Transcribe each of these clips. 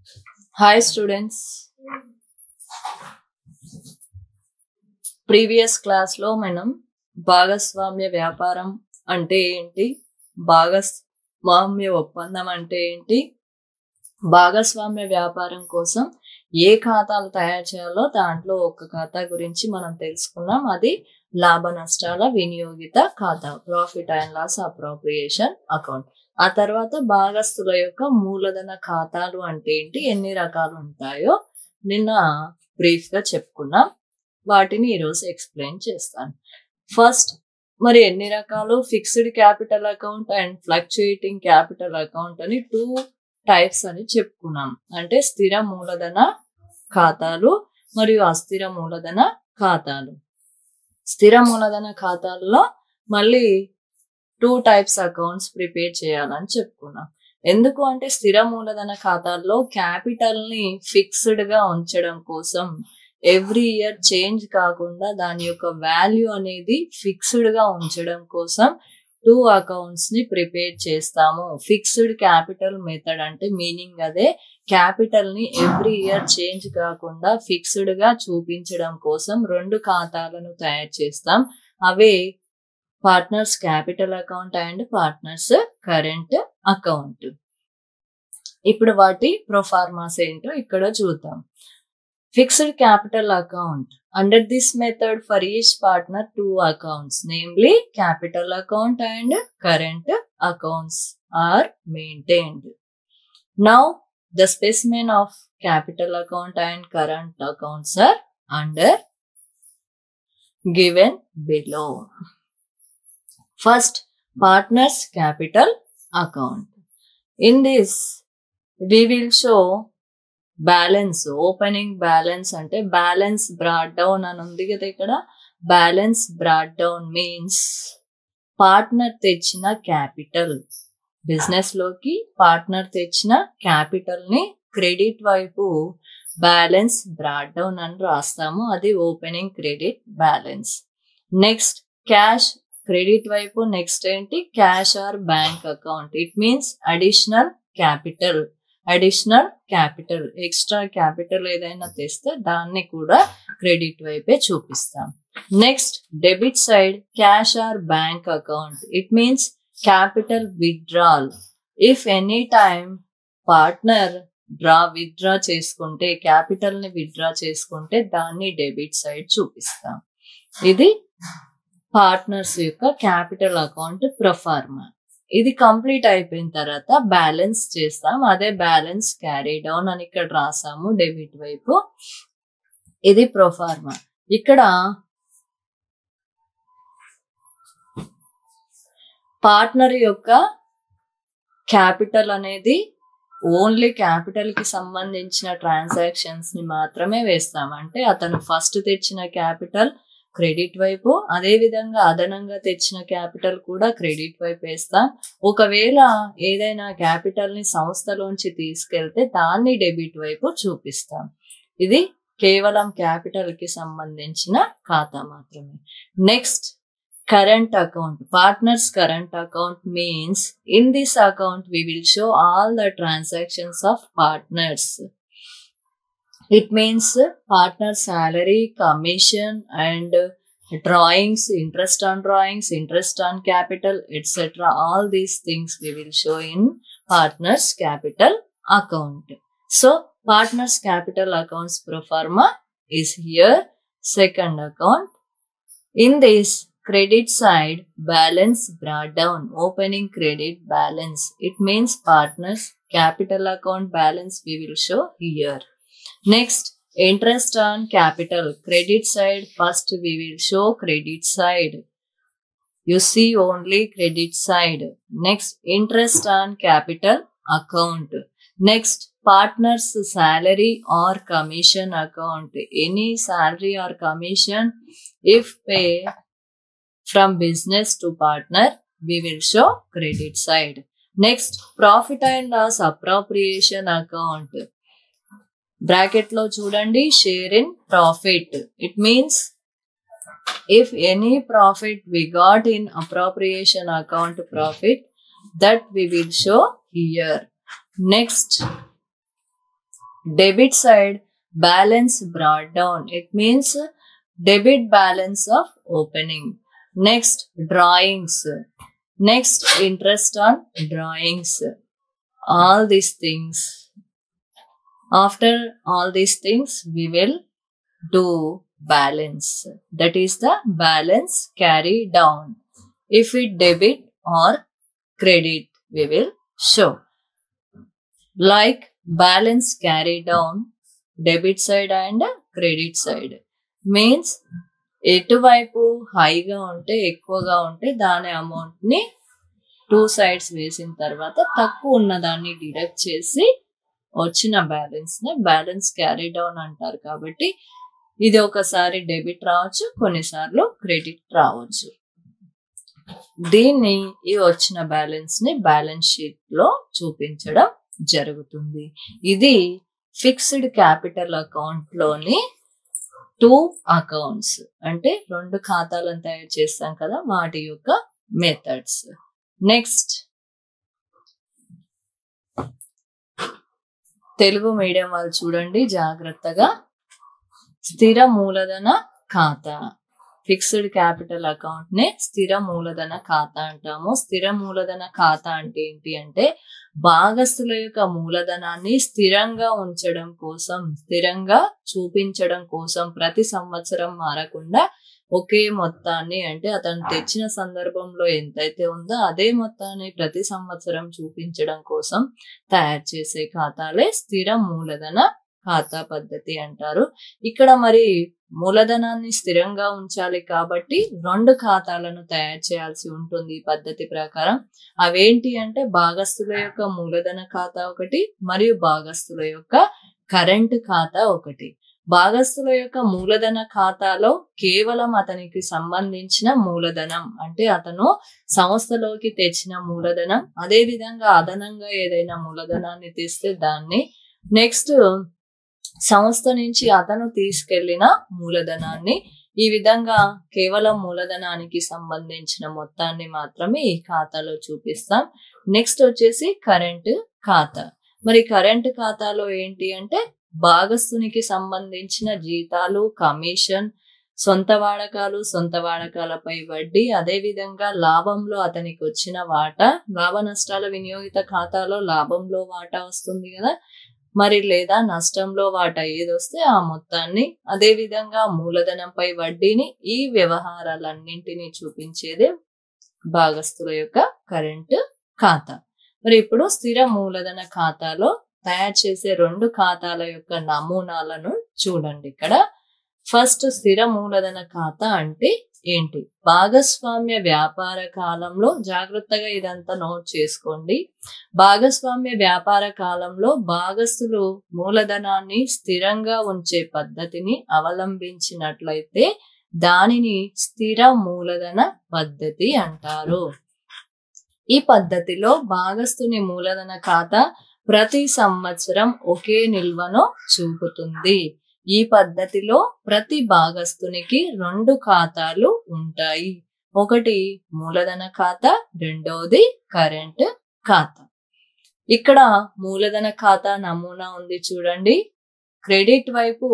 Hi students previous క్లాస్లో మనం భాగస్వామ్య వ్యాపారం అంటే ఏంటి భాగస్వామ్య ఒప్పందం అంటే ఏంటి భాగస్వామ్య వ్యాపారం కోసం ఏ ఖాతాలు తయారు చేయాలో దాంట్లో ఒక ఖాతా గురించి మనం తెలుసుకున్నాం అది లాభ నష్టాల వినియోగిత ఖాతా profit and loss appropriation account ఆ తర్వాత భాగస్తుల యొక్క మూలధన ఖాతాలు అంటే ఏంటి ఎన్ని రకాలు ఉంటాయో నిన్న బ్రీఫ్ గా చెప్పుకున్నాం వాటిని ఈరోజు ఎక్స్ప్లెయిన్ చేస్తాను ఫస్ట్ మరి ఎన్ని రకాలు fixed capital account and fluctuating capital account అని టూ టైప్స్ అని చెప్పుకున్నాం అంటే స్థిర మూలధన ఖాతాలు మరియు అస్థిర మూలధన ఖాతాలు స్థిర మూలధన ఖాతాల్లో మళ్ళీ టూ టైప్స్ అకౌంట్స్ ప్రిపేర్ చేయాలని చెప్పుకున్నాం ఎందుకు అంటే స్థిర మూలధన ఖాతాల్లో క్యాపిటల్ ని ఫిక్స్డ్ గా ఉంచడం కోసం ఎవ్రీ ఇయర్ చేంజ్ కాకుండా దాని యొక్క వాల్యూ అనేది ఫిక్స్డ్ గా ఉంచడం కోసం టూ అకౌంట్స్ ని ప్రిపేర్ చేస్తాము ఫిక్స్డ్ క్యాపిటల్ మెథడ్ అంటే మీనింగ్ అదే క్యాపిటల్ ని ఎవ్రీ ఇయర్ చేంజ్ కాకుండా ఫిక్స్డ్ గా చూపించడం కోసం రెండు ఖాతాలను తయారు చేస్తాం అవే partners capital account and partners current account ఇప్పుడు వాటి ప్రొఫార్మాస్ ఏంటో ఇక్కడ చూద్దాం fixed capital account under this method for each partner two accounts namely capital account and current accounts are maintained now the specimen of capital account and current accounts are under given below. First, partners capital account. In this, we will show balance opening balance అంటే balance brought down అని ఉంది కదా ఇక్కడ balance brought down means partner తెచ్చిన capital business లోకి partner తెచ్చిన capital ని credit వైపు బ్యాలెన్స్ బ్రాడ్ డౌన్ అని రాస్తాము అది opening credit balance next cash credit వైపు నెక్స్ట్ ఏంటి cash or bank account it means additional capital additional capital extra capital ఏదైనా తెస్తే దాన్ని కూడా క్రెడిట్ వైపే చూపిస్తాం next debit side cash or bank account it means capital withdrawal if any time partner draw withdraw చేసుకుంటే capital ని withdraw చేసుకుంటే దాన్ని డెబిట్ సైడ్ చూపిస్తాం ఇది పార్ట్నర్స్ యొక్క క్యాపిటల్ అకౌంట్ ప్రొఫార్మా ఇది కంప్లీట్ అయిపోయిన తర్వాత బ్యాలెన్స్ చేస్తాం అదే బ్యాలెన్స్ క్యారీ డౌన్ అని ఇక్కడ రాసాము డెబిట్ వైపు ఇది ప్రొఫార్మా ఇక్కడ పార్ట్నర్ యొక్క క్యాపిటల్ అనేది ఓన్లీ క్యాపిటల్ కి సంబంధించిన ట్రాన్సాక్షన్స్ ని మాత్రమే వేస్తాం అంటే అతను ఫస్ట్ తెచ్చిన క్యాపిటల్ క్రెడిట్ వైపు అదే విధంగా అదనంగా తెచ్చిన క్యాపిటల్ కూడా క్రెడిట్ వైపు వేస్తాం ఒకవేళ ఏదైనా క్యాపిటల్ ని సంస్థలోంచి తీసుకెళ్తే దాన్ని డెబిట్ వైపు చూపిస్తాం ఇది కేవలం క్యాపిటల్ కి సంబంధించిన ఖాతా మాత్రమే next current account partners current account means in this account we will show all the transactions of partners it means partner salary commission and drawings interest on drawings interest on capital etc all these things we will show in partners capital account so partners capital accounts pro forma is here second account in this credit side balance brought down opening credit balance it means partners capital account balance we will show here next interest on capital credit side first we will show credit side you see only credit side next interest on capital account next partners salary or commission account any salary or commission if pay from business to partner we will show credit side next profit and loss appropriation account bracket లో చూడండి share in profit it means if any profit we got in appropriation account profit that we will show here next debit side balance brought down it means debit balance of opening next drawings next interest on drawings all these things after all these things we will do balance that is the balance carry down if it debit or credit we will show like balance carry down debit side and credit side means ఎటువైపు హైగా ఉంటే ఎక్కువగా ఉంటే దాని amount ని two sides వేసిన తర్వాత తక్కువ ఉన్న దాన్ని డిడక్ట్ చేసి వచ్చిన బ్యాలెన్స్ ని బ్యాలెన్స్ క్యారీ డౌన్ అంటారు కాబట్టి ఇది ఒకసారి డెబిట్ రావచ్చు కొన్నిసార్లు క్రెడిట్ రావచ్చు దీన్ని ఈ వచ్చిన బ్యాలెన్స్ ని బ్యాలెన్స్ షీట్ లో చూపించడం జరుగుతుంది ఇది ఫిక్స్డ్ క్యాపిటల్ అకౌంట్ లోని టూ అకౌంట్స్ అంటే రెండు ఖాతాలను తయారు చేస్తాం కదా వాటి యొక్క మెథడ్స్ నెక్స్ట్ తెలుగు మీడియం వాళ్ళు చూడండి జాగ్రత్తగా స్థిర మూలధన ఖాతా ఫిక్స్డ్ క్యాపిటల్ అకౌంట్ నే స్థిర మూలధన ఖాతా అంటాము స్థిర మూలధన ఖాతా అంటే ఏంటి అంటే భాగస్తుల యొక్క మూలధనాన్ని స్థిరంగా ఉంచడం కోసం స్థిరంగా చూపించడం కోసం ప్రతి సంవత్సరం మారకుండా ఒకే మొత్తాన్ని అంటే అతను తెచ్చిన సందర్భంలో ఎంతైతే ఉందో అదే మొత్తాన్ని ప్రతి సంవత్సరం చూపించడం కోసం తయారు చేసే ఖాతాలే స్థిర మూలధన ఖాతా పద్ధతి అంటారు ఇక్కడ మరి మూలధనాన్ని స్థిరంగా ఉంచాలి కాబట్టి రెండు ఖాతాలను తయారు చేయాల్సి ఉంటుంది ఈ పద్ధతి ప్రకారం అవేంటి అంటే భాగస్తుల యొక్క మూలధన ఖాతా ఒకటి మరియు భాగస్తుల యొక్క కరెంట్ ఖాతా ఒకటి భాగస్తుల యొక్క మూలధన ఖాతాలో కేవలం అతనికి సంబంధించిన మూలధనం అంటే అతను సంస్థలోకి తెచ్చిన మూలధనం అదే విధంగా అదనంగా ఏదైనా మూలధనాన్ని తెస్తే దాన్ని నెక్స్ట్ సంస్థ నుంచి అతను తీసుకెళ్లిన మూలధనాన్ని ఈ విధంగా కేవలం మూలధనానికి సంబంధించిన మొత్తాన్ని మాత్రమే ఈ ఖాతాలో చూపిస్తాం నెక్స్ట్ వచ్చేసి కరెంట్ ఖాతా మరి కరెంట్ ఖాతాలో ఏంటి అంటే భాగస్తునికి సంబంధించిన జీతాలు కమిషన్ సొంత వాడకాలు సొంత వాడకాలపై వడ్డీ అదే విధంగా లాభంలో అతనికి వచ్చిన వాటా లాభ నష్టాల వినియోగిత ఖాతాలో లాభంలో వాటా వస్తుంది కదా మరి లేదా నష్టంలో వాటా ఏదొస్తే ఆ మొత్తాన్ని అదే విధంగా మూలధనంపై వడ్డీని ఈ వ్యవహారాలన్నింటినీ చూపించేదే భాగస్తుల యొక్క కరెంట్ ఖాతా మరి ఇప్పుడు స్థిర మూలధన ఖాతాలో తయారు చేసే రెండు ఖాతాల యొక్క నమూనాలను చూడండి ఇక్కడ ఫస్ట్ స్థిర మూలధన ఖాతా అంటే ఏంటి భాగస్వామ్య వ్యాపార కాలంలో జాగ్రత్తగా ఇదంతా నోట్ చేసుకోండి భాగస్వామ్య వ్యాపార కాలంలో భాగస్తులు మూలధనాన్ని స్థిరంగా ఉంచే పద్ధతిని అవలంబించినట్లయితే దానిని స్థిర మూలధన పద్ధతి అంటారు ఈ పద్ధతిలో భాగస్తుని మూలధన ఖాతా ప్రతి సంవత్సరం ఒకే నిల్వను చూపుతుంది ఈ పద్ధతిలో ప్రతి భాగస్తునికి రెండు ఖాతాలు ఉంటాయి ఒకటి మూలధన ఖాతా రెండవది కరెంట్ ఖాతా ఇక్కడ మూలధన ఖాతా నమూనా ఉంది చూడండి క్రెడిట్ వైపు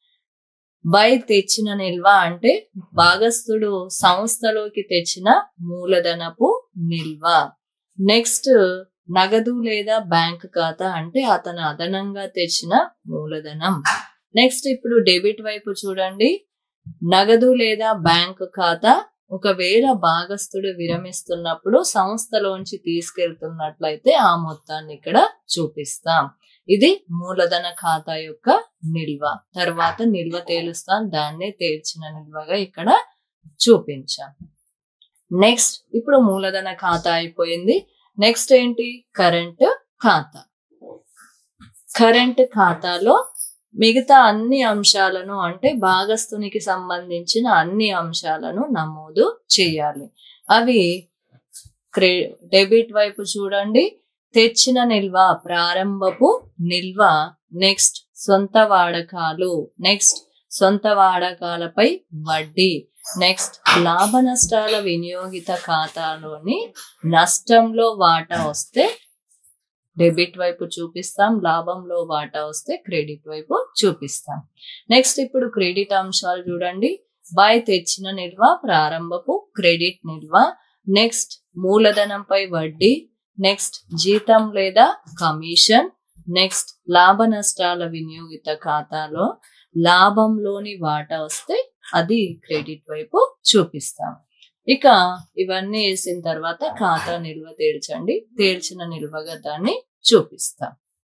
బై తెచ్చిన నిల్వ అంటే భాగస్థుడు సంస్థలోకి తెచ్చిన మూలధనపు నిల్వ నెక్స్ట్ నగదు లేదా బ్యాంక్ ఖాతా అంటే అతను అదనంగా తెచ్చిన మూలధనం నెక్స్ట్ ఇప్పుడు డెబిట్ వైపు చూడండి నగదు లేదా బ్యాంక్ ఖాతా ఒకవేళ భాగస్థుడు విరమిస్తున్నప్పుడు సంస్థలోంచి తీసుకెళ్తున్నట్లయితే ఆ మొత్తాన్ని ఇక్కడ చూపిస్తాం ఇది మూలధన ఖాతా యొక్క నిల్వ తర్వాత నిల్వ తేలుస్తాం దాన్నే తేల్చిన నిల్వగా ఇక్కడ చూపించాం నెక్స్ట్ ఇప్పుడు మూలధన ఖాతా అయిపోయింది నెక్స్ట్ ఏంటి కరెంట్ ఖాతా కరెంట్ ఖాతాలో మిగతా అన్ని అంశాలను అంటే భాగస్తునికి సంబంధించిన అన్ని అంశాలను నమోదు చేయాలి అవి క్రె డెబిట్ వైపు చూడండి తెచ్చిన నిల్వ ప్రారంభపు నిల్వ నెక్స్ట్ సొంత వాడకాలు నెక్స్ట్ సొంత వాడకాలపై వడ్డీ నెక్స్ట్ లాభ నష్టాల వినియోగిత ఖాతాలోని నష్టంలో వాటా వస్తే డెబిట్ వైపు చూపిస్తాం లాభంలో వాటా వస్తే క్రెడిట్ వైపు చూపిస్తాం నెక్స్ట్ ఇప్పుడు క్రెడిట్ అంశాలు చూడండి బై తెచ్చిన నిల్వ ప్రారంభపు క్రెడిట్ నిల్వ నెక్స్ట్ మూలధనంపై వడ్డీ నెక్స్ట్ జీతం లేదా కమిషన్ నెక్స్ట్ లాభ నష్టాల వినియోగిత ఖాతాలో లాభంలోని వాటా వస్తే అది క్రెడిట్ వైపు చూపిస్తాం ఇక ఇవన్నీ వేసిన తర్వాత ఖాతా నిల్వ తేల్చండి తేల్చిన నిల్వగా దాన్ని చూపిస్తాం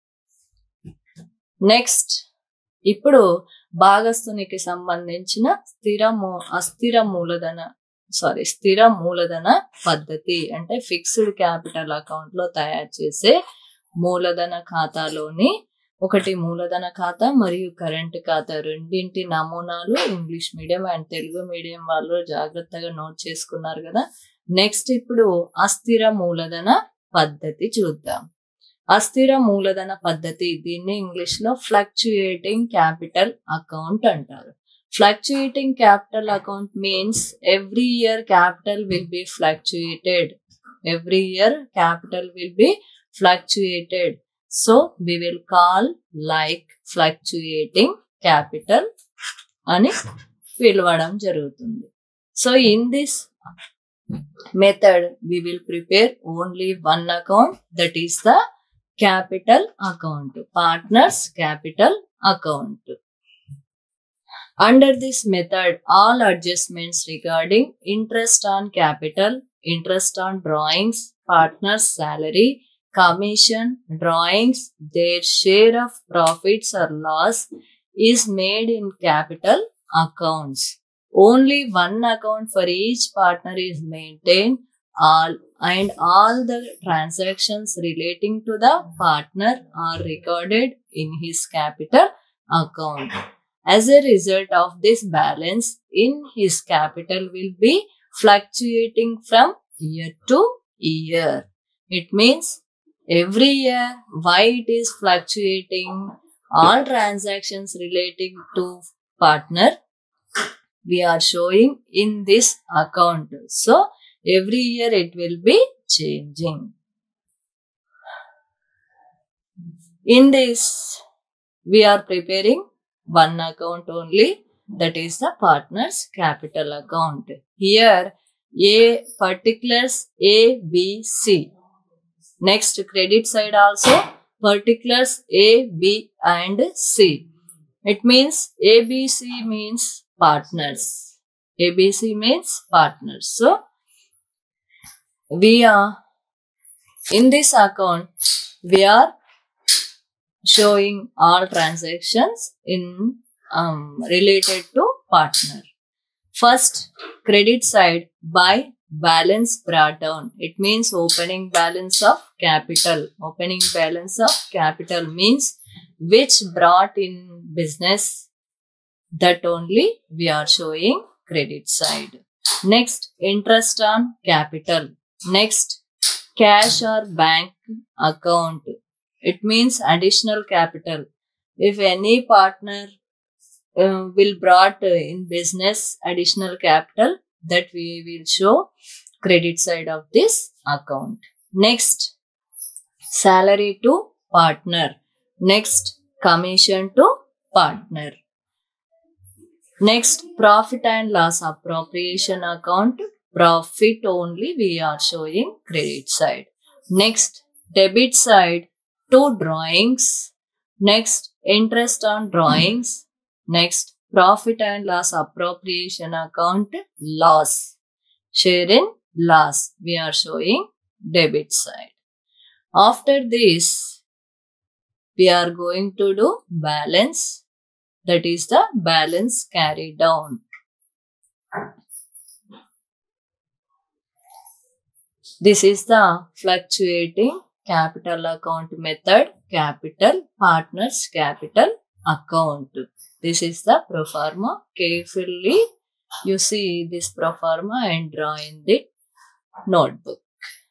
నెక్స్ట్ ఇప్పుడు భాగస్థునికి సంబంధించిన స్థిర మూ అస్థిర మూలధన సారీ స్థిర మూలధన పద్ధతి అంటే ఫిక్స్డ్ క్యాపిటల్ అకౌంట్ లో తయారు చేసే మూలధన ఖాతాలోని ఒకటి మూలధన ఖాతా మరియు కరెంట్ ఖాతా రెండింటి నమూనాలు English medium and Telugu medium వాళ్ళు జాగ్రత్తగా నోట్ చేసుకున్నారు కదా నెక్స్ట్ ఇప్పుడు అస్థిర మూలధన పద్ధతి చూద్దాం అస్థిర మూలధన పద్ధతి దీన్ని ఇంగ్లీష్ లో ఫ్లక్చుయేటింగ్ క్యాపిటల్ అకౌంట్ అంటారు fluctuating capital account means every year capital will be fluctuated every year capital will be fluctuated so we will call like fluctuating capital అని పిలవడం జరుగుతుంది so in this method we will prepare only one account that is the capital account partners capital account Under this method, all adjustments regarding interest on capital, interest on drawings, partner's salary, commission, drawings, their share of profits or loss is made in capital accounts. Only one account for each partner is maintained all and all the transactions relating to the partner are recorded in his capital account. As a result of this balance in his capital will be fluctuating from year to year. It means every year why it is fluctuating all transactions relating to partner we are showing in this account. So every year it will be changing. In this we are preparing one account only that is the partner's capital account here a particulars a b c next credit side also particulars a b and c it means a b c means partners a b c means partners so we are in this account we are showing all transactions in um, related to partner. First, credit side by balance brought down. It means opening balance of capital. Opening balance of capital means which brought in business that only we are showing credit side. Next, interest on capital. Next, cash or bank account it means additional capital if any partner uh, will brought uh, in business additional capital that we will show credit side of this account next salary to partner next commission to partner next profit and loss appropriation account profit only we are showing credit side next debit side two drawings. Next, interest on drawings. Next, profit and loss appropriation account loss. Share in loss. We are showing debit side. After this, we are going to do balance. That is the balance carry down. This is the fluctuating capital account method, capital, partners, capital account. This is the proforma. Carefully you see this proforma and draw in the notebook.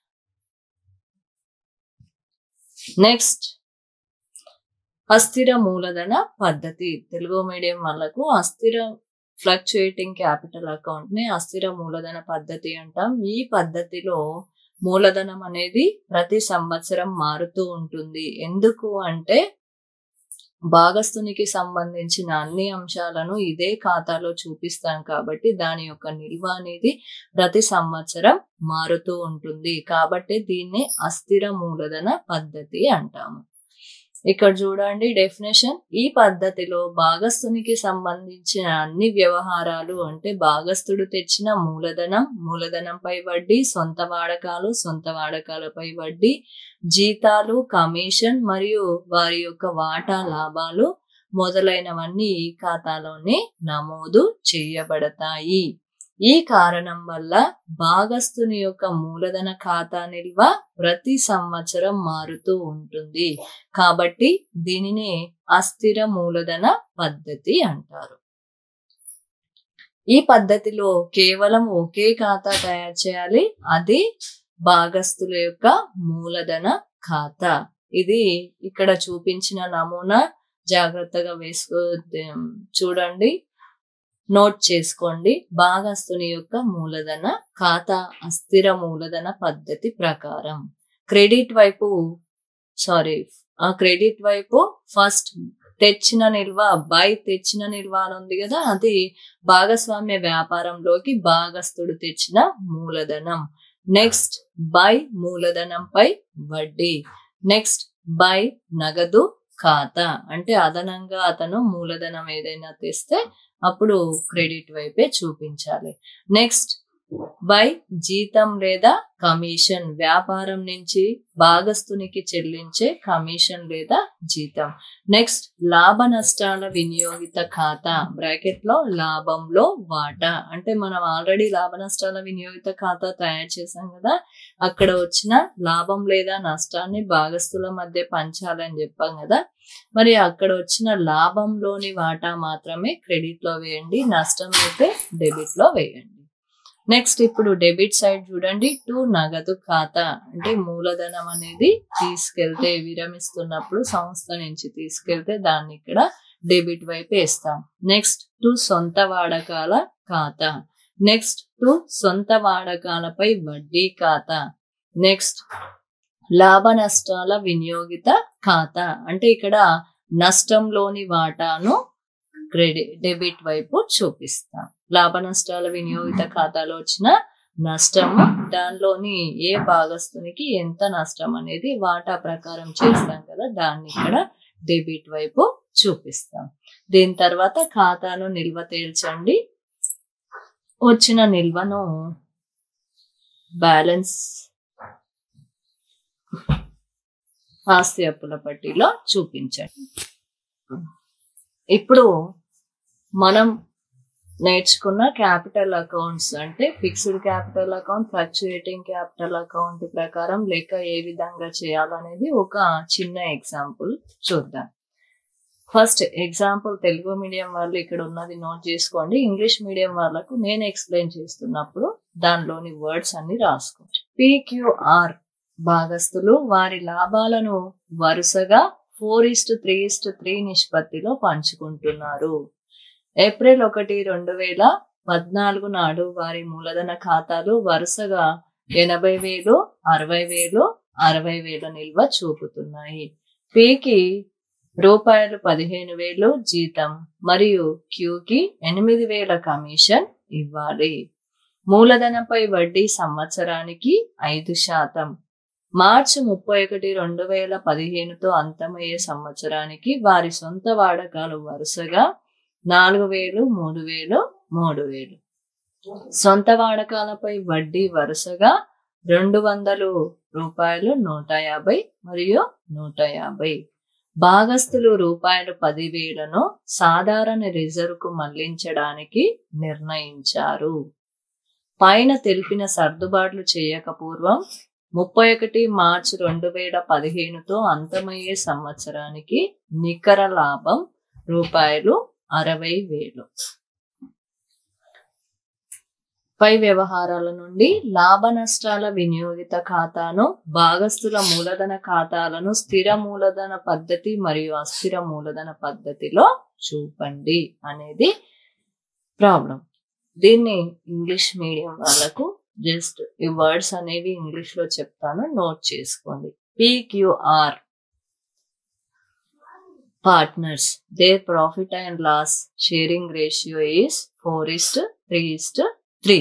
Next అస్థిర మూలధన పద్ధతి Telugu medium వాళ్ళకు అస్థిర fluctuating capital account ని అస్థిర మూలధన పద్ధతి అంటాం ఈ పద్ధతిలో మూలధనం అనేది ప్రతి సంవత్సరం మారుతూ ఉంటుంది ఎందుకు అంటే భాగస్తునికి సంబంధించిన అన్ని అంశాలను ఇదే ఖాతాలో చూపిస్తాం కాబట్టి దాని యొక్క నిల్వ అనేది ప్రతి సంవత్సరం మారుతూ ఉంటుంది కాబట్టి దీన్ని అస్థిర మూలధన పద్ధతి అంటాము ఇక్కడ చూడండి డెఫినేషన్ ఈ పద్ధతిలో భాగస్తునికి సంబంధించిన అన్ని వ్యవహారాలు అంటే భాగస్తుడు తెచ్చిన మూలధనం మూలధనంపై వడ్డీ సొంత వాడకాలు సొంత వాడకాలపై వడ్డీ జీతాలు కమిషన్ మరియు వారి యొక్క వాటా లాభాలు మొదలైనవన్నీ ఈ ఖాతాలోనే నమోదు చేయబడతాయి ఈ కారణం వల్ల భాగస్తుని యొక్క మూలధన ఖాతా నిల్వ ప్రతి సంవత్సరం మారుతూ ఉంటుంది కాబట్టి దీనిని అస్థిర మూలధన పద్ధతి అంటారు ఈ పద్ధతిలో కేవలం ఒకే ఖాతా తయారు చేయాలి అది భాగస్తుల యొక్క మూలధన ఖాతా ఇది ఇక్కడ చూపించిన నమూనా జాగ్రత్తగా వేసుకో చూడండి నోట్ చేసుకోండి భాగస్తుని యొక్క మూలధన ఖాతా అస్థిర మూలధన పద్ధతి ప్రకారం క్రెడిట్ వైపు సారీ ఆ క్రెడిట్ వైపు ఫస్ట్ తెచ్చిన నిల్వ బై తెచ్చిన నిల్వ అని ఉంది కదా అది భాగస్వామ్య వ్యాపారంలోకి భాగస్తుడు తెచ్చిన మూలధనం నెక్స్ట్ బై మూలధనంపై వడ్డీ నెక్స్ట్ బై నగదు ఖాతా అంటే అదనంగా అతను మూలధనం ఏదైనా తెస్తే అప్పుడు క్రెడిట్ వైపే చూపించాలి నెక్స్ట్ బై జీతం లేదా కమిషన్ వ్యాపారం నుంచి భాగస్తునికి చెల్లించే కమిషన్ లేదా జీతం నెక్స్ట్ లాభ నష్టాల వినియోగిత ఖాతా బ్రాకెట్ లో లాభంలో వాటా అంటే మనం ఆల్రెడీ లాభ నష్టాల వినియోగిత ఖాతా తయారు చేసాం కదా అక్కడ వచ్చిన లాభం లేదా నష్టాన్ని భాగస్తుల మధ్య పంచాలని చెప్పాం కదా మరి అక్కడ వచ్చిన లాభంలోని వాటా మాత్రమే క్రెడిట్ లో వేయండి నష్టం అయితే డెబిట్ లో వేయండి నెక్స్ట్ ఇప్పుడు డెబిట్ సైడ్ చూడండి టు నగదు ఖాతా అంటే మూలధనం అనేది తీసుకెళ్తే విరమిస్తున్నప్పుడు సంస్థ నుంచి తీసుకెళ్తే దాన్ని ఇక్కడ డెబిట్ వైపు వేస్తాం నెక్స్ట్ టు సొంత వాడకాల ఖాతా నెక్స్ట్ టు సొంత వాడకాలపై వడ్డీ ఖాతా నెక్స్ట్ లాభ నష్టాల వినియోగిత ఖాతా అంటే ఇక్కడ నష్టంలోని వాటాను క్రెడిట్ డెబిట్ వైపు చూపిస్తాం లాభ నష్టాల వినియోగిత ఖాతాలో వచ్చిన నష్టము దానిలోని ఏ భాగస్తునికి ఎంత నష్టం అనేది వాటా ప్రకారం చేస్తాం కదా దాన్ని ఇక్కడ డెబిట్ వైపు చూపిస్తాం దీని తర్వాత ఖాతాను నిల్వ తేల్చండి వచ్చిన నిల్వను బ్యాలెన్స్ ఆస్తి అప్పుల పట్టిలో చూపించండి ఇప్పుడు మనం నేర్చుకున్న క్యాపిటల్ అకౌంట్స్ అంటే fixed capital account fluctuating capital account ప్రకారం లెక్క ఏ విధంగా చేయాలనేది ఒక చిన్న ఎగ్జాంపుల్ చూద్దాం ఫస్ట్ ఎగ్జాంపుల్ తెలుగు మీడియం వాళ్ళు ఇక్కడ ఉన్నది నోట్ చేసుకోండి ఇంగ్లీష్ మీడియం వాళ్ళకు నేను ఎక్స్ప్లెయిన్ చేస్తున్నప్పుడు దానిలోని వర్డ్స్ అన్ని రాసుకోండి పిక్యూఆర్ భాగస్తులు వారి లాభాలను వరుసగా four is to three is to three నిష్పత్తిలో పంచుకుంటున్నారు ఏప్రిల్ ఒకటి రెండు వేల పద్నాలుగు నాడు వారి మూలధన ఖాతాలు వరుసగా ఎనభై వేలు అరవై వేలు అరవై వేల నిల్వ చూపుతున్నాయి పికి రూపాయలు పదిహేను వేలు జీతం మరియు క్యూకి ఎనిమిది వేల కమిషన్ ఇవ్వాలి మూలధనపై వడ్డీ సంవత్సరానికి ఐదు శాతం మార్చి ముప్పై ఒకటి రెండు వేల పదిహేనుతో అంతమయ్యే సంవత్సరానికి వారి సొంత వాడకాలు వరుసగా నాలుగు వేలు మూడు వేలు మూడు వేలు సొంత వాడకాలపై వడ్డీ వరుసగా రెండు వందలు రూపాయలు నూట యాభై మరియు నూట యాభై భాగస్తులు రూపాయలు పదివేలను సాధారణ రిజర్వ్కు మళ్లించడానికి నిర్ణయించారు పైన తెలిపిన సర్దుబాట్లు చేయక పూర్వం ముప్పై ఒకటి మార్చి రెండు వేల పదిహేనుతో అంతమయ్యే సంవత్సరానికి నికర లాభం రూపాయలు అరవై వేలు పై వ్యవహారాల నుండి లాభ నష్టాల వినియోగిత ఖాతాను భాగస్తుల మూలధన ఖాతాలను స్థిర మూలధన పద్ధతి మరియు అస్థిర మూలధన పద్ధతిలో చూపండి అనేది ప్రాబ్లం దీన్ని ఇంగ్లీష్ మీడియం వాళ్ళకు జస్ట్ ఈ వర్డ్స్ అనేవి ఇంగ్లీష్ లో చెప్తాను నోట్ చేసుకోండి PQR partners their profit and loss sharing ratio is 4 is to 3 is to 3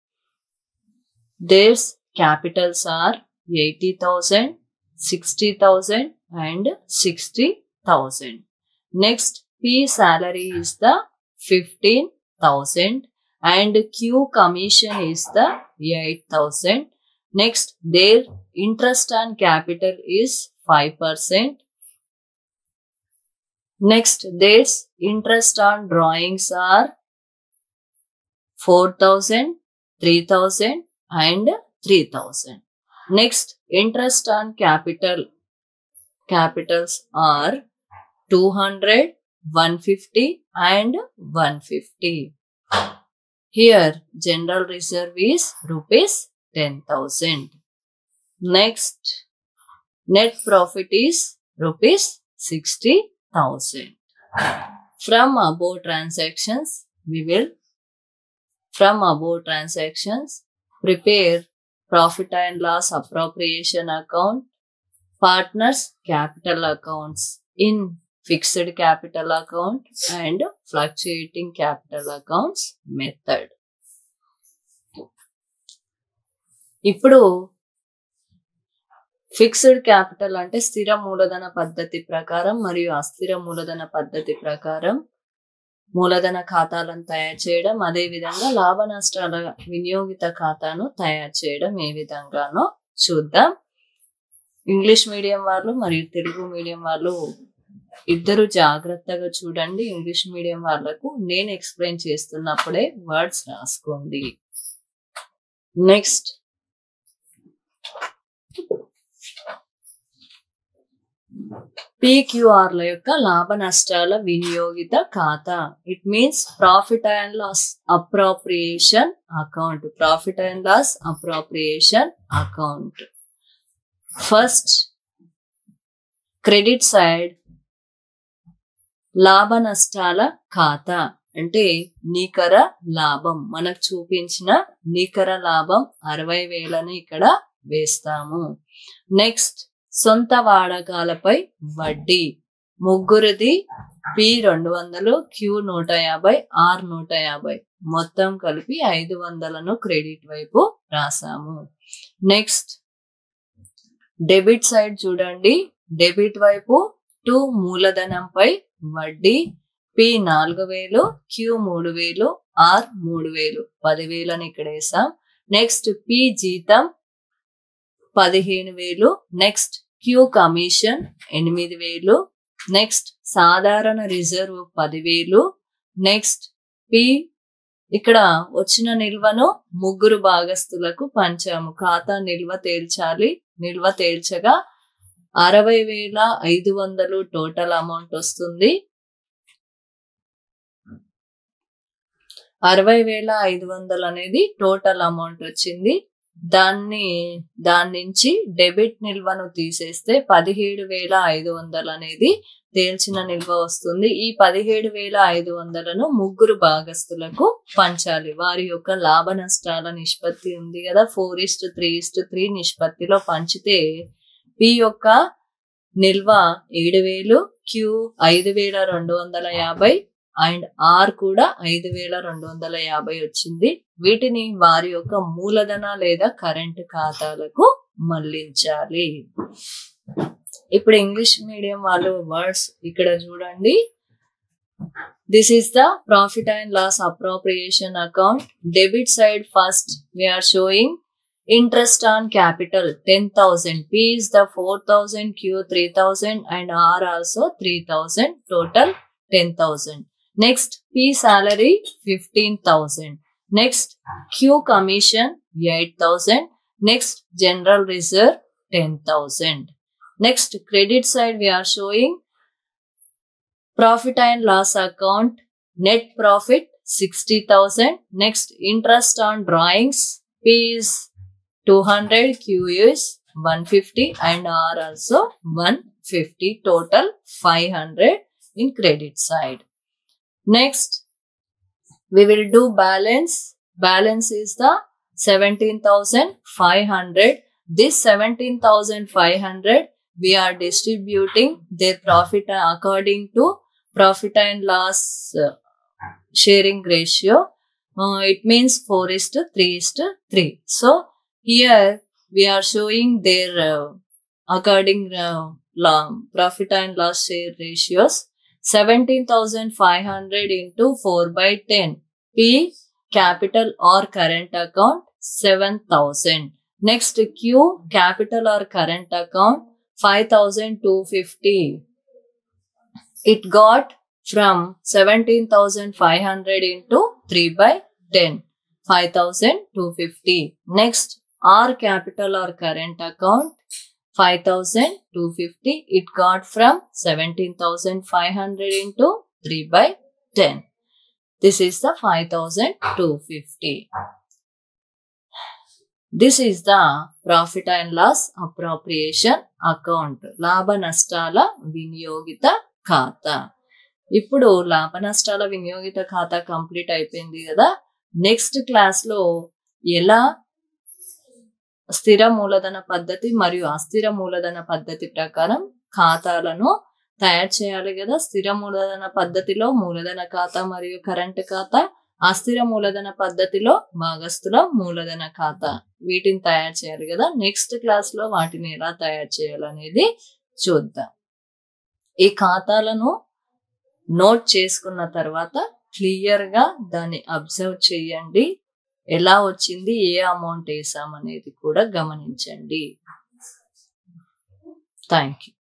their capitals are 80000 60000 and 60000 next p salary is the 15000 and q commission is the 8000 next their interest on capital is 5% Next, there's interest on drawings are 4000, 3000 and 3000. Next, interest on capital. Capitals are 200, 150 and 150. Here, general reserve is rupees 10,000. Next, net profit is rupees 60 thousand. From above transactions, we will, from above transactions, prepare profit and loss appropriation account, partners capital accounts in fixed capital account and fluctuating capital accounts method. ఇప్పుడు fixed capital అంటే స్థిర మూలధన పద్ధతి ప్రకారం మరియు అస్థిర మూలధన పద్ధతి ప్రకారం మూలధన ఖాతాలను తయారు చేయడం అదే విధంగా లాభ నష్టాల వినియోగిత ఖాతాను తయారు చేయడం ఏ విధంగానో చూద్దాం ఇంగ్లీష్ మీడియం వాళ్ళు మరియు తెలుగు మీడియం వాళ్ళు ఇద్దరు జాగ్రత్తగా చూడండి ఇంగ్లీష్ మీడియం వాళ్ళకు నేను ఎక్స్ప్లెయిన్ చేస్తున్నప్పుడే వర్డ్స్ రాసుకోండి నెక్స్ట్ పిక్యూఆర్ల యొక్క లాభ నష్టాల వినియోగిత ఖాతా it means profit and loss appropriation account profit and loss appropriation account first credit side లాభ నష్టాల ఖాతా అంటే నికర లాభం మనకు చూపించిన నికర లాభం అరవై వేలని ఇక్కడ వేస్తాము నెక్స్ట్ సొంత వాడకాలపై వడ్డీ ముగ్గురిది పి రెండు వందలు క్యూ నూట యాభై ఆర్ నూట యాభై మొత్తం కలిపి ఐదు వందలను క్రెడిట్ వైపు రాసాము నెక్స్ట్ డెబిట్ సైడ్ చూడండి డెబిట్ వైపు టూ మూలధనంపై వడ్డీ పి నాలుగు వేలు క్యూ మూడు వేలు ఆర్ మూడు వేలు పదివేలని ఇక్కడ వేసాం నెక్స్ట్ పి జీతం పదిహేను వేలు నెక్స్ట్ క్యూ కమిషన్ ఎనిమిది వేలు నెక్స్ట్ సాధారణ రిజర్వ్ పదివేలు నెక్స్ట్ పి ఇక్కడ వచ్చిన నిల్వను ముగ్గురు భాగస్తులకు పంచాము ఖాతా నిల్వ తేల్చాలి నిల్వ తేల్చగా అరవై వేల ఐదు వందలు టోటల్ అమౌంట్ వస్తుంది అరవై వేల ఐదు వందలు అనేది టోటల్ అమౌంట్ వచ్చింది దాన్ని దాని నుంచి డెబిట్ నిల్వను తీసేస్తే పదిహేడు వేల ఐదు వందలు అనేది తేల్చిన నిల్వ వస్తుంది ఈ పదిహేడు వేల ఐదు వందలను ముగ్గురు భాగస్తులకు పంచాలి వారి యొక్క లాభ నష్టాల నిష్పత్తి ఉంది కదా four is to three is to three నిష్పత్తిలో పంచితే పి యొక్క నిల్వ ఏడు వేలు క్యూ ఐదు వేల రెండు వందల యాభై అండ్ ఆర్ కూడా ఐదు వేల రెండు వందల యాభై వచ్చింది వీటిని వారి యొక్క మూలధన లేదా కరెంట్ ఖాతాలకు మళ్లించాలి ఇప్పుడు ఇంగ్లీష్ మీడియం వాళ్ళు వర్డ్స్ ఇక్కడ చూడండి this is the profit and loss appropriation account debit side first we're showing interest on capital 10000 p is the 4000 q 3000 and r also 3000 total 10000 next p salary 15000 next q commission 8000 next general reserve 10000 next credit side we are showing profit and loss account net profit 60000 next interest on drawings p is 200 q is 150 and r also 150 total 500 in credit side next we will do balance balance is the seventeen thousand five hundred this seventeen thousand five hundred we are distributing their profit according to profit and loss uh, sharing ratio. Uh, it means 4 is to 3 is to 3. So here we are showing their uh, according uh, law, profit and loss share ratios. 17,500 into 4 by 10. P capital or current account 7,000. Next Q capital or current account 5250 it got from 17500 into 3 by 10 5250 next r capital or current account 5250 it got from 17500 into 3 by 10 this is the 5250 this is the profit and loss appropriation account లాభ నష్టాల వినియోగిత ఖాతా ఇప్పుడు లాభ నష్టాల వినియోగిత ఖాతా complete అయిపోయింది కదా నెక్స్ట్ క్లాస్ లో ఎలా స్థిర మూలధన పద్ధతి మరియు అస్థిర మూలధన పద్ధతి ప్రకారం ఖాతాలను తయారు చేయాలి కదా స్థిర మూలధన పద్ధతిలో మూలధన ఖాతా మరియు కరెంట్ ఖాతా అస్థిర మూలధన పద్ధతిలో భాగస్థుల మూలధన ఖాతా వీటిని తయారు చేయాలి కదా నెక్స్ట్ క్లాస్ లో వాటిని ఎలా తయారు చేయాలనేది చూద్దాం ఈ ఖాతాలను నోట్ చేసుకున్న తర్వాత క్లియర్ గా దాన్ని అబ్జర్వ్ చేయండి ఎలా వచ్చింది ఏ అమౌంట్ వేసాం అనేది కూడా గమనించండి థ్యాంక్ యూ